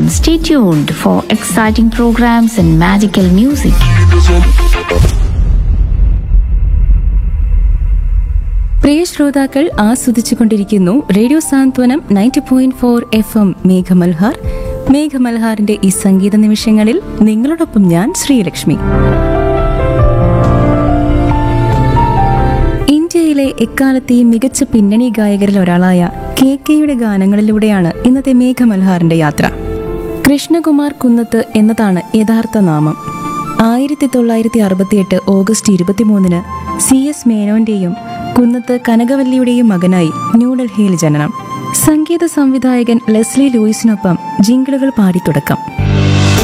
Stay tuned for exciting programs and magical music. പ്രിയ ശ്രോതാക്കൾ ആസ്വദിച്ചുകൊണ്ടിരിക്കുന്നു radio Santhwanam ninety point four F M Meghamalhar മേഘമൽഹാറിന്റെ ഈ സംഗീത നിമിഷങ്ങളിൽ നിങ്ങളോടൊപ്പം ഞാൻ ശ്രീലക്ഷ്മി ഇന്ത്യയിലെ എക്കാലത്തെയും മികച്ച പിന്നണി ഗായകരിൽ ഒരാളായ കെ കെയുടെ ഗാനങ്ങളിലൂടെയാണ് ഇന്നത്തെ മേഘമൽഹാറിന്റെ യാത്ര കൃഷ്ണകുമാർ കുന്നത്ത് എന്നതാണ് യഥാർത്ഥ നാമം ആയിരത്തി തൊള്ളായിരത്തി അറുപത്തിയെട്ട് ഓഗസ്റ്റ് ഇരുപത്തിമൂന്നിന് സി എസ് മേനോന്റെയും കുന്നത്ത് കനകവല്ലിയുടെയും മകനായി ന്യൂഡൽഹിയിൽ ജനനം സംഗീത സംവിധായകൻ ലെസ്ലി ലൂയിസിനൊപ്പം ജിങ്കിളുകൾ പാടി തുടക്കം